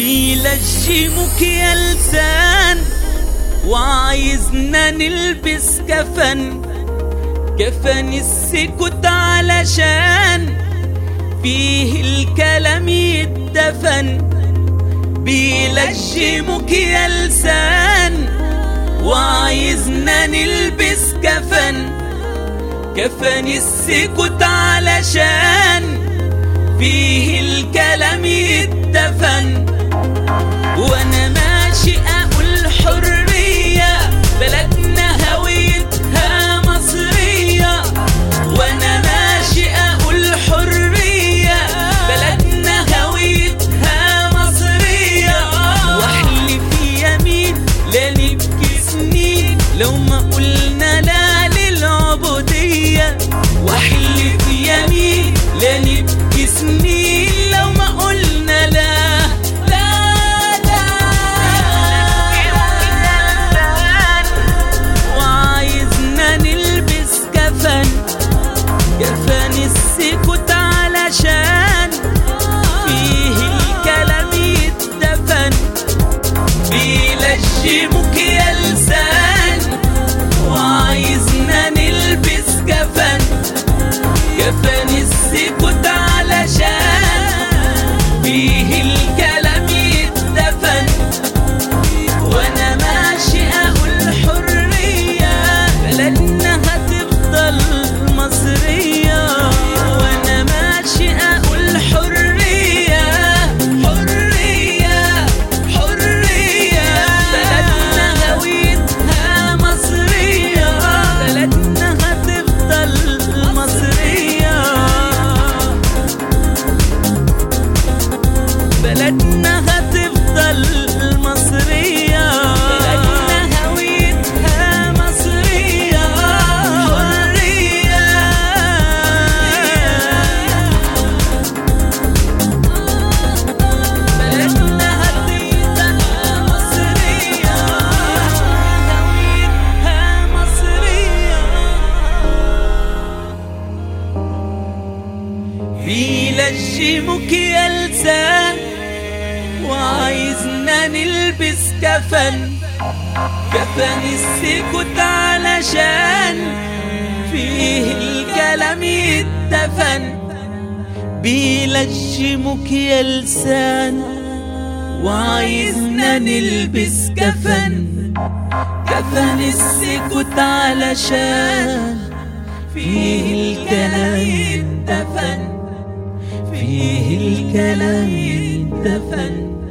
بيلجمك يا لسان وعايزنا نلبس كفن كفن السكوت علشان فيه الكلام يتدفن بيلجمك يا لسان وعايزنا نلبس كفن كفن السكوت علشان فيه الكلام يتدفن وانا ماشي اقول حرية بلدنا هويتها مصرية وانا ماشي اقول حرية بلدنا هويتها مصرية واحلف يمين لا نبكي سنين لو ما قلنا لا للعبودية واحلف يمين لا نبكي سنين لو ما قلنا لا لا لا وعايزنا نلبس كفن كفن السكوت علشان فيه الكلام يتدفن بيلجمك يا لسان وعايزنا نلبس كفن كفن السكوت علشان فيه الكلام يتدفن وانا ماشي اقول حرية بلدنا هتفضل مصرية وانا ماشي اقول حرية حرية حرية بلدنا هويتها مصرية بلدنا هتفضل مصرية بلدنا هتفضل مصرية بلدنا هويتها مصرية حرية بلدنا هتفضل مصرية هويتها مصرية بيلجمك يا لسان وعايزنا نلبس كفن كفن السكوت علشان فيه الكلام يتدفن بيلجمك يا لسان وعايزنا نلبس كفن كفن السكوت علشان فيه الكلام يتدفن فيه الكلام يتدفن